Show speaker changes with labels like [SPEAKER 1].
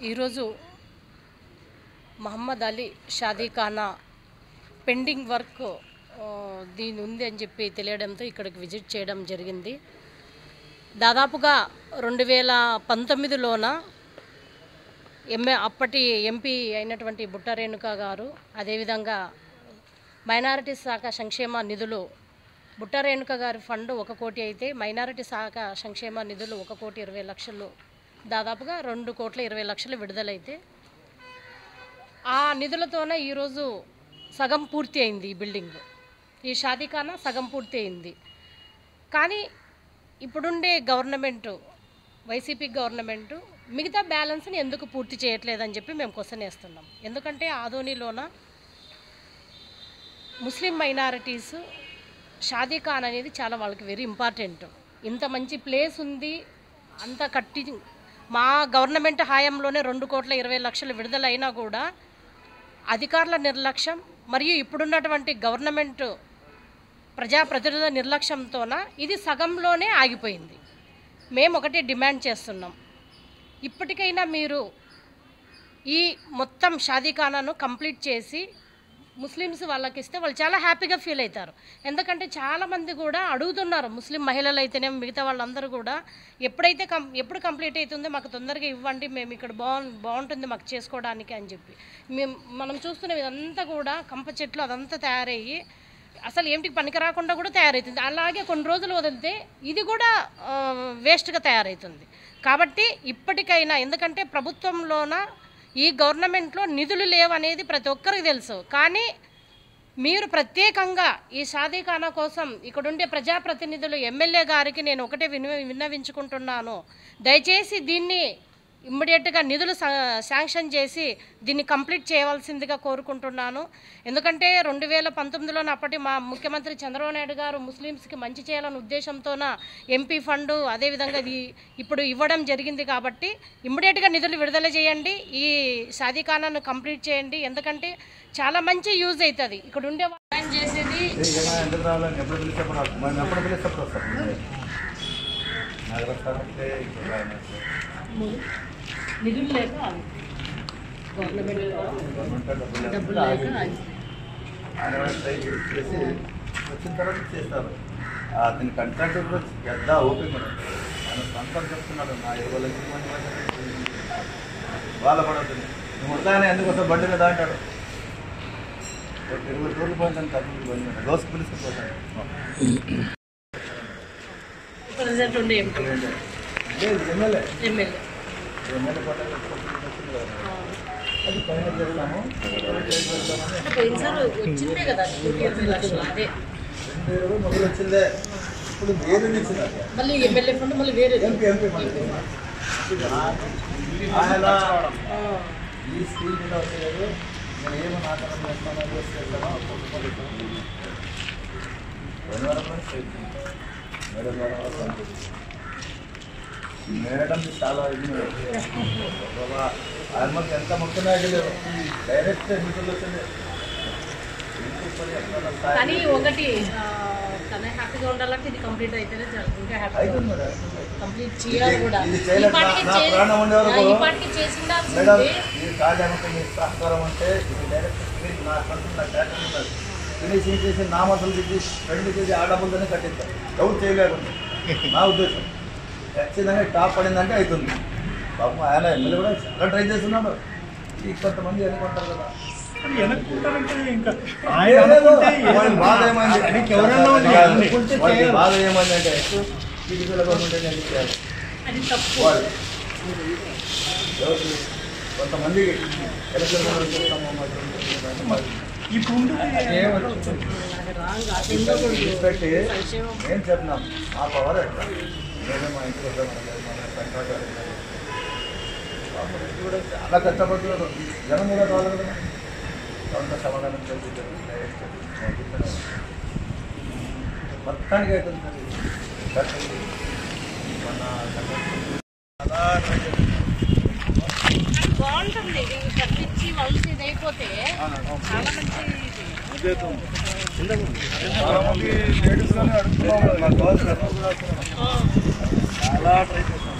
[SPEAKER 1] ఈరోజు మహమ్మద్ అలీ షాదీఖానా pending work ఆ, దీని ఉంది అని చెప్పి తెలియడంతో ఇక్కడికి విజిట్ చేయడం జరిగింది దాదాపుగా రెండు వేల పంతొమ్మిదిలోన ఎంఏ అప్పటి ఎంపీ అయినటువంటి బుట్ట రేణుక గారు అదేవిధంగా మైనారిటీ శాఖ సంక్షేమ నిధులు బుట్ట రేణుక గారి ఫండ్ ఒక కోటి అయితే మైనారిటీ శాఖ సంక్షేమ నిధులు ఒక కోటి ఇరవై లక్షలు దాదాపుగా రెండు కోట్ల ఇరవై లక్షలు విడుదలైతే ఆ నిధులతోనే ఈరోజు సగం పూర్తి అయింది ఈ బిల్డింగ్ ఈ షాదీఖానా సగం పూర్తి అయింది కానీ ఇప్పుడుండే గవర్నమెంట్ వైసీపీ గవర్నమెంట్ మిగతా బ్యాలెన్స్ని ఎందుకు పూర్తి చేయట్లేదని చెప్పి మేము క్వశ్చన్ వేస్తున్నాం ఎందుకంటే ఆదోనిలోన ముస్లిం మైనారిటీస్ షాదీఖాన్ అనేది చాలా వాళ్ళకి వెరీ ఇంపార్టెంట్ ఇంత మంచి ప్లేస్ ఉంది అంత కట్టి మా గవర్నమెంట్ హాయంలోనే రెండు కోట్ల ఇరవై లక్షలు విడుదలైనా కూడా అధికారుల నిర్లక్ష్యం మరియు ఇప్పుడున్నటువంటి గవర్నమెంట్ ప్రజాప్రతినిధుల నిర్లక్ష్యంతోన ఇది సగంలోనే ఆగిపోయింది మేము ఒకటి డిమాండ్ చేస్తున్నాం ఇప్పటికైనా మీరు ఈ మొత్తం షాదీఖానాను కంప్లీట్ చేసి ముస్లిమ్స్ వాళ్ళకి ఇస్తే వాళ్ళు చాలా హ్యాపీగా ఫీల్ అవుతారు ఎందుకంటే చాలామంది కూడా అడుగుతున్నారు ముస్లిం మహిళలు అయితేనే మిగతా వాళ్ళందరూ కూడా ఎప్పుడైతే కం ఎప్పుడు కంప్లీట్ అవుతుందో మాకు తొందరగా ఇవ్వండి మేము ఇక్కడ బాగు బాగుంటుంది మాకు చేసుకోవడానికి అని చెప్పి మేము మనం చూస్తున్న ఇదంతా కూడా కంప చెట్లు అదంతా తయారయ్యి అసలు ఏమిటి పనికి రాకుండా కూడా తయారవుతుంది అలాగే కొన్ని రోజులు వదిలితే ఇది కూడా ఆ, వేస్ట్గా తయారవుతుంది కాబట్టి ఇప్పటికైనా ఎందుకంటే ప్రభుత్వంలోన ఈ గవర్నమెంట్లో నిధులు లేవనేది ప్రతి ఒక్కరికి తెలుసు కానీ మీరు ప్రత్యేకంగా ఈ షాదీఖానా కోసం ఇక్కడుండే ప్రజాప్రతినిధులు ఎమ్మెల్యే గారికి నేను ఒకటే విన్న విన్నవించుకుంటున్నాను దయచేసి దీన్ని ఇమ్మీడియట్గా నిధులు శా- శాంక్షన్ చేసి దీన్ని కంప్లీట్ చేయవలసిందిగా కోరుకుంటున్నాను ఎందుకంటే రెండు వేల పంతొమ్మిదిలో అప్పటి మా ముఖ్యమంత్రి చంద్రబాబు నాయుడు గారు ముస్లిమ్స్కి మంచి చేయాలనే ఉద్దేశంతోన ఎంపీ ఫండ్ అదేవిధంగా ఇది ఇప్పుడు ఇవ్వడం జరిగింది కాబట్టి ఇమ్మీడియట్గా నిధులు విడుదల చేయండి ఈ షాదీఖానాను కంప్లీట్ చేయండి ఎందుకంటే చాలా మంచి యూజ్ అవుతుంది ఇక్కడ ఉండే వాళ్ళు చేసేది
[SPEAKER 2] ఏమైనా ఎందుకు రావాలని ఎప్పుడు పిలిస్తే అప్పుడు రావాలి. మనం ఎప్పుడు పిలిస్తే అప్పుడు వస్తాం నాకు వస్తానంటే ఇప్పుడు రాయను.
[SPEAKER 1] నిధులు లేక ఆగి. గవర్నమెంట్
[SPEAKER 2] గవర్నమెంట్ డబ్బులు
[SPEAKER 1] డబ్బులు
[SPEAKER 2] లేకపోతే
[SPEAKER 1] లేక
[SPEAKER 2] ఆగి.
[SPEAKER 1] ఆగి.
[SPEAKER 2] ఆయన వాళ్ళు ట్రై చేసి వచ్చిన తర్వాత చేస్తారు ఆ, అతని కంట్రాక్ట్ కూడా పెద్ద ఓపెన్ కూడా ఆయన సొంతం చెప్తున్నాడు నా ఇరవై లక్షల మంది వాళ్ళ పడవుతుంది నువ్వు ఉంటానే ఎందుకు వస్తావు బండి మీద అంటాడు ఒక ఇరవై రోజులు పోయిందని తగ్గింది బండి మీద రోజుకి పిలుచుకుపోతాడు
[SPEAKER 1] ప్రెసిడెంట్ ఉండే ఎంపీ
[SPEAKER 2] లేదు ఎమ్మెల్యే
[SPEAKER 1] ఎమ్మెల్యే
[SPEAKER 2] ఎమ్మెల్యే పట్టాలి అది పైన చేస్తాము
[SPEAKER 1] అంటే పోయినసారి వచ్చిందే కదా కోటి ఇరవై లక్షలు అదే
[SPEAKER 2] రెండు ఇరవై మొదలు వచ్చిందే ఇప్పుడు వేరే ఇచ్చింది
[SPEAKER 1] మళ్ళీ ఎమ్మెల్యే ఫండ్ మళ్ళీ వేరే
[SPEAKER 2] ఎంపీ ఎంపీ మళ్ళీ ఆయన ఈ స్కీమ్ మీద వచ్చలేదు నేను ఏమో నాటకం చేస్తానో చేస్తానో మేడం మేడం మేడం చాలా ఇది బాబా ఆయమ్మకి ఎంత ముఖ్యమైన ఐడియా లేదు డైరెక్ట్ ఎన్నికలు వచ్చింది ఇంటికి పోయి ఎక్కడ స్థాయి-
[SPEAKER 1] కానీ ఒకటి ఆ, తన హ్యాపీగా ఉండాలంటే ఇది కంప్లీట్ అయితేనే చాలు. ఇంకా హ్యాపీగా
[SPEAKER 2] అవుతుంది మేడం
[SPEAKER 1] కంప్లీట్ చేయాలి కూడా
[SPEAKER 2] ఇది చేయలేదు.
[SPEAKER 1] ఈ పాటికి
[SPEAKER 2] నా- నా
[SPEAKER 1] చే-
[SPEAKER 2] ప్రాణం ఉండే వరకు-
[SPEAKER 1] ఈ పాటికి
[SPEAKER 2] మేడం
[SPEAKER 1] చేసిండాల్సింది
[SPEAKER 2] ఈ కార్యానికి మీ సహకారం అంటే ఇది డైరెక్ట్ స్క్రీన్ నా కంటే నా క్యాటర్ ఉన్నది ఫినిషింగ్ చేసి నా మసలు దిగి రెండు చేసి ఆ డబ్బులతోనే కట్టిస్తారు ఎవరు చేయలేరు నా ఉద్దేశం ఖచ్చితంగా టాప్ పడిందంటే అవుతుంది పాపం ఆయన ఎమ్మెల్యే కూడా చాలా ట్రై చేస్తున్నాడు ఈ కొంతమంది అనుకుంటారు కదా
[SPEAKER 3] వెనక్కుంటారంటే ఇంకా
[SPEAKER 2] ఆయన
[SPEAKER 3] ఆయన అనుకుంటే
[SPEAKER 2] వాడి బాధ ఏమైంది
[SPEAKER 3] ఆయనకి ఎవరన్నా ఉంది
[SPEAKER 2] కాదు.
[SPEAKER 3] అనుకుంటే
[SPEAKER 2] వాడి
[SPEAKER 3] చేయరు.
[SPEAKER 2] బాధ ఏమైంది అంటే టీడీపీలో గవర్నమెంట్ ఎందుకు చేయాలి
[SPEAKER 1] అది తప్పు
[SPEAKER 2] వాళ్ళు ఎవరు? కొంతమంది ఎలక్షన్ కూడా చూస్తాము మరి మరి
[SPEAKER 3] ఇప్పుడు ఉండేది
[SPEAKER 1] అది రాంగ్ అసెంబ్లీ కూడా లేదు.
[SPEAKER 2] పెట్టి
[SPEAKER 1] సంక్షేమం
[SPEAKER 2] ఏం చెప్పినాం మా పవర్ ఎట్లా నేనే మా ఇంటికి వద్దాం మన కంట్రాక్టర్ పాపం ఇది కూడా చాలా కష్టపడుతున్నారు జనం కూడా కావాలి కదా కొంత సమాధానం చేసి మొత్తానికి అవుతుంది మరి. కట్టండి. మన కట్టండి. చాలా ట్రై చేస్తున్నారు.
[SPEAKER 1] బాగుంటుంది ఇది కట్టించి వలసి ఇది అయిపోతే చాలా మంచి ఇది.
[SPEAKER 2] చాలా మంది లేడీస్లోనే అడుగుతున్నాము నాకు కావాల్సిన
[SPEAKER 1] ఆ.
[SPEAKER 2] చాలా ట్రై చేస్తాం